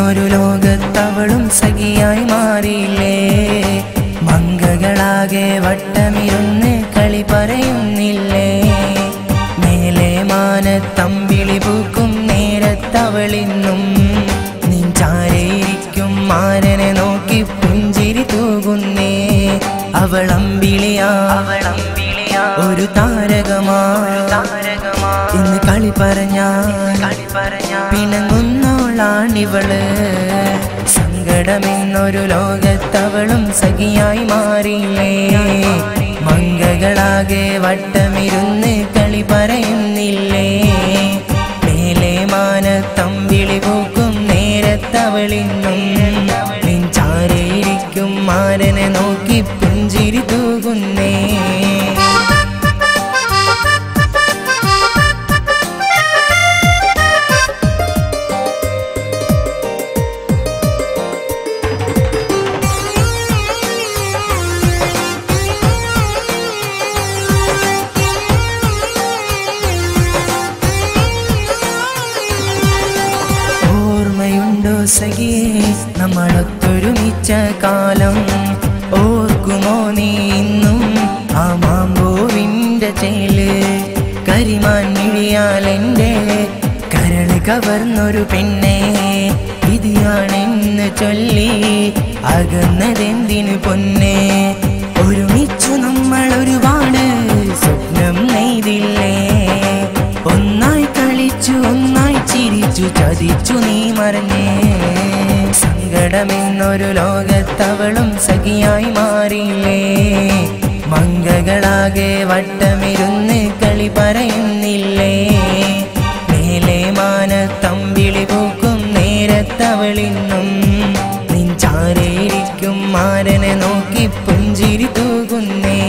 മംഗളമിന്നൊരു ലോകത്തവളും സഖിയായി മാറിയില്ലേ മംഗകളാകെ വട്ടമിരുന്ന് കളി പറയുന്നില്ലേ മേലെ മാനത്തമ്പിളി പൂക്കും നേരത്തവളിന്നും നിഞ്ചാരയിരിക്കും മാരനെ നോക്കി പുഞ്ചിരി തൂകുന്നേ അവളമ്പിളിയാ അവളമ്പിളിയാ ഒരു താരകമാ താരകമാ ഇന്ന് കളി പറഞ്ഞ കളി പറഞ്ഞ പിണങ്ങുന്നോളാണിവള് സങ്കടമെന്നൊരു ലോകത്തവളും സഖിയായി മാറിയില്ലേ മംഗകളാകെ വട്ടമിരുന്ന് കളി പറയുന്നില്ലേ മേലെ മാനത്തമ്പിളി പൂക്കും നേരത്തവളിന്നും നെഞ്ചാരയിരിക്കും മാരനെ നോക്കി പുഞ്ചിരി തൂകുന്നേ ഓർമ്മയുണ്ടോ സഖിയേ നമ്മളൊത്തൊരുമിച്ച കാലം ഓർക്കുമോ നീ ഇന്നും ആ മാമ്പോവിൻ്റെ ചേല് കരിമാൻ മിഴിയാൽ എൻ്റെ കരള് കവർന്നൊരു പെണ്ണെ വിധിയാണെന്ന് ചൊല്ലി അകന്നതെന്തിനു പൊന്നെ ഒരുമിച്ചു നമ്മൾ ഒരുപാട് സ്വപ്നം നെയ്തില്ലേ ഒന്നായി കളിച്ചു ഒന്നായി ചിരിച്ചു ചതിച്ചു നീ മറഞ്ഞേ സങ്കടമെന്നൊരു ലോകത്തവളും സഖിയായി മാറിയില്ലേ മംഗകളാകെ വട്ടമിരുന്ന് കളി പറയുന്നില്ലേ മേലെ മാനത്തമ്പിളി പൂക്കും നേരത്തവളിന്നും നിഞ്ചാരയിരിക്കും മാരനെ നോക്കി പുഞ്ചിരി തൂകുന്നേ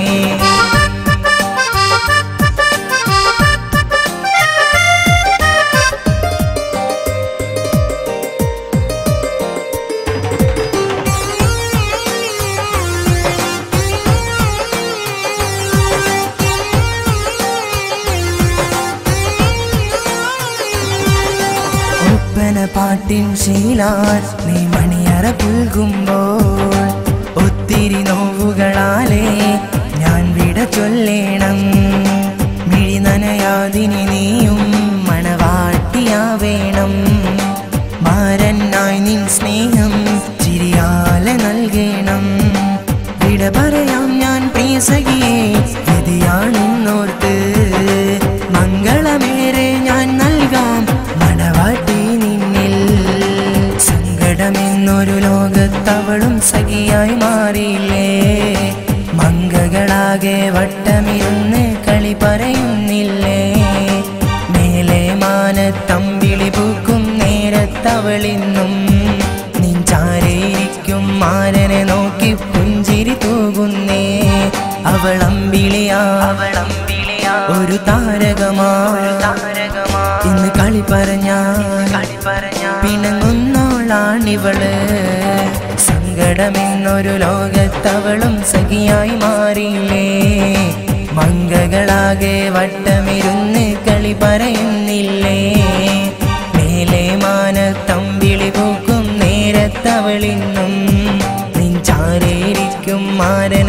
ഒപ്പന പാട്ടിൻ ശീലാൽ നീ മണിയറ പുൽകുമ്പോൾ ഒത്തിരി നോവുകളാലേ ഞാൻ വിട ചൊല്ലേണം മിഴി നനയാതിനി നീയും മണവാട്ടിയാവേണം മാരനായി നിൻ സ്നേഹം ചിരിയാലെ നൽകേണം വിട പറയാം ഞാൻ പ്രിയ സഖിയെ വിധിയാണെന്നോർത്ത് മംഗളമേറെ ഞാൻ നൽകാം മണവാട്ടി നിന്നിൽ സങ്കടമെന്നൊരു ലോകത്തവളും സഖിയായി മാറിയില്ലേ മംഗകളാകെ വട്ടമിരുന്ന് കളി പറയുന്നില്ലേ മേലെ മാനത്തമ്പിളി പൂക്കും നേരത്തവളിന്നും നിഞ്ചാരയിരിക്കും മാരനെ നോക്കി പുഞ്ചിരി തൂകുന്നേ അവളമ്പിളിയാ അവളമ്പിളിയാ ഒരു താരകമാ താരകമാ ഇന്ന് കളി പറഞ്ഞ കളി പറഞ്ഞ പിണങ്ങുന്നോളാണിവള് സങ്കടമെന്നൊരു ലോകത്തവളും സഖിയായി മാറിയില്ലേ മംഗകളാകെ വട്ടമിരുന്ന് കളി പറയുന്നില്ലേ മേലെ മാനത്തമ്പിളി പൂക്കും നേരത്തവളിന്നും നിഞ്ചാരയിരിക്കും മാരൻ